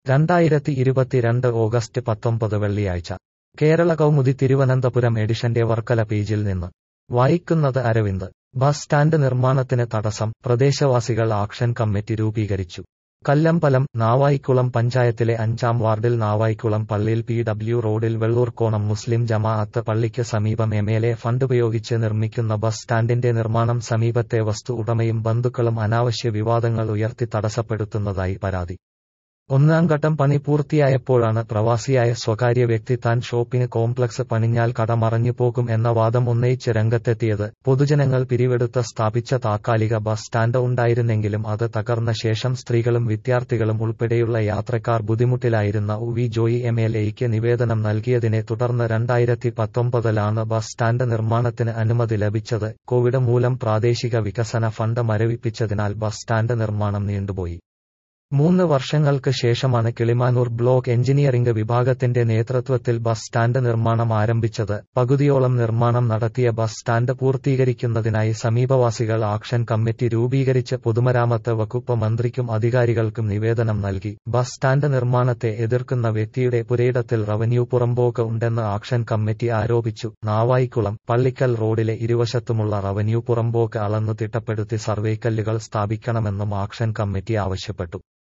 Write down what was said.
രണ്ടായിരത്തി ഇരുപത്തിരണ്ട് ഓഗസ്റ്റ് പത്തൊമ്പത് വെള്ളിയാഴ്ച കേരള കൗമുദി തിരുവനന്തപുരം എഡിഷന്റെ വർക്കല പേജിൽ നിന്ന് വായിക്കുന്നത് അരവിന്ദ് ബസ് സ്റ്റാൻഡ് നിർമ്മാണത്തിന് തടസ്സം പ്രദേശവാസികൾ ആക്ഷൻ കമ്മിറ്റി രൂപീകരിച്ചു കല്ലമ്പലം നാവായിക്കുളം പഞ്ചായത്തിലെ അഞ്ചാം വാർഡിൽ നാവായിക്കുളം പള്ളിയിൽ പി ഡബ്ല്യു റോഡിൽ വെള്ളൂർക്കോണം മുസ്ലിം ജമാഅത്ത് പള്ളിക്ക് സമീപം എം എൽ എ ഫണ്ട് ഉപയോഗിച്ച് നിർമ്മിക്കുന്ന ബസ് സ്റ്റാൻഡിന്റെ നിർമ്മാണം സമീപത്തെ വസ്തു ഉടമയും ബന്ധുക്കളും അനാവശ്യ വിവാദങ്ങൾ ഉയർത്തി തടസ്സപ്പെടുത്തുന്നതായി പരാതി ഒന്നാം ഘട്ടം പണി പൂർത്തിയായപ്പോഴാണ് പ്രവാസിയായ സ്വകാര്യ വ്യക്തി താൻ ഷോപ്പിംഗ് കോംപ്ലക്സ് പണിഞ്ഞാൽ കട മറഞ്ഞു പോകും എന്ന വാദം ഉന്നയിച്ച് രംഗത്തെത്തിയത് പൊതുജനങ്ങൾ പിരിവെടുത്ത സ്ഥാപിച്ച താൽക്കാലിക ബസ് സ്റ്റാൻഡ് ഉണ്ടായിരുന്നെങ്കിലും അത് തകർന്ന ശേഷം സ്ത്രീകളും വിദ്യാർത്ഥികളും ഉൾപ്പെടെയുള്ള യാത്രക്കാർ ബുദ്ധിമുട്ടിലായിരുന്ന ഉ വി ജോയി എം എൽ എയ്ക്ക് നിവേദനം നൽകിയതിനെ തുടർന്ന് രണ്ടായിരത്തി പത്തൊമ്പതിലാണ് ബസ് സ്റ്റാൻഡ് നിർമ്മാണത്തിന് അനുമതി ലഭിച്ചത് കോവിഡ് മൂലം പ്രാദേശിക വികസന ഫണ്ട് മരവിപ്പിച്ചതിനാൽ ബസ് സ്റ്റാൻഡ് നിർമ്മാണം നീണ്ടുപോയി മൂന്ന് വർഷങ്ങൾക്ക് ശേഷമാണ് കിളിമാനൂർ ബ്ലോക്ക് എഞ്ചിനീയറിംഗ് വിഭാഗത്തിന്റെ നേതൃത്വത്തിൽ ബസ് സ്റ്റാൻഡ് നിർമ്മാണം ആരംഭിച്ചത് പകുതിയോളം നിർമ്മാണം നടത്തിയ ബസ് സ്റ്റാൻഡ് പൂർത്തീകരിക്കുന്നതിനായി സമീപവാസികൾ ആക്ഷൻ കമ്മിറ്റി രൂപീകരിച്ച് പൊതുമരാമത്ത് വകുപ്പ് മന്ത്രിക്കും അധികാരികൾക്കും നിവേദനം നൽകി ബസ് സ്റ്റാൻഡ് നിർമ്മാണത്തെ എതിർക്കുന്ന വ്യക്തിയുടെ പുരയിടത്തിൽ റവന്യൂ പുറമ്പോക്ക് ഉണ്ടെന്ന് ആക്ഷൻ കമ്മിറ്റി ആരോപിച്ചു നാവായിക്കുളം പള്ളിക്കൽ റോഡിലെ ഇരുവശത്തുമുള്ള റവന്യൂ പുറമ്പോക്ക് അളന്നു തിട്ടപ്പെടുത്തി സർവേക്കല്ലുകൾ സ്ഥാപിക്കണമെന്നും ആക്ഷൻ കമ്മിറ്റി ആവശ്യപ്പെട്ടു